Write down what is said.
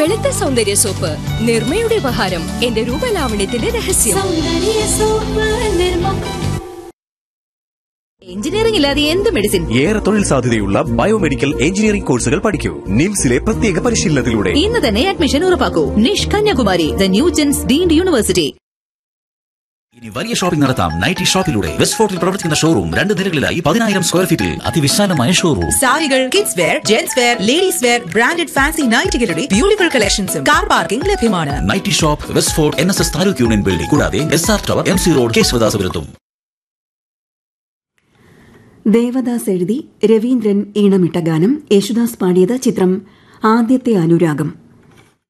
വെളുത്ത സൗന്ദര്യ സോപ്പ് നിർമ്മയുടെ ഉപഹാരം എന്റെ രൂപലാവണ്യത്തിന്റെ രഹസ്യം എഞ്ചിനീയറിംഗ് ഇല്ലാതെ എന്ത് മെഡിസിൻ ഏറെ തൊഴിൽ സാധ്യതയുള്ള ബയോമെഡിക്കൽ എഞ്ചിനീയറിംഗ് കോഴ്സുകൾ പഠിക്കൂ നിംസിലെ പ്രത്യേക പരിശീലനത്തിലൂടെ ഇന്ന് തന്നെ അഡ്മിഷൻ ഉറപ്പാക്കൂ NISH Kanyakumari the new gens deemed university ഇനി വലിയ ഷോപ്പിംഗ് നടത്താം നൈറ്റി ഷോപ്പിലൂടെ വെസ്റ്റ് ഫോർട്ടിൽ പ്രവർത്തിക്കുന്ന ഷോറൂം രണ്ട് നിലകളിലായി പതിനായിരം സ്ക്വയർ ഫീറ്റിൽ അതിവിശാലമായ ഷോറൂം സാരികൾ kids wear gents wear ladies wear branded fancy നൈറ്റുകളുടെ ബ്യൂട്ടിഫുൾ കളക്ഷൻസും കാർ പാർക്കിംഗ് ലഭ്യമാണ് nighty shop west fort N S S taluk union building കൂടാതെ S R tower M C road കേശവദാസപുരത്തും ദേവദാസ് എഴുതി രവീന്ദ്രൻ ഈണമിട്ട ഗാനം യേശുദാസ് പാടിയത് ചിത്രം ആദ്യത്തെ അനുരാഗം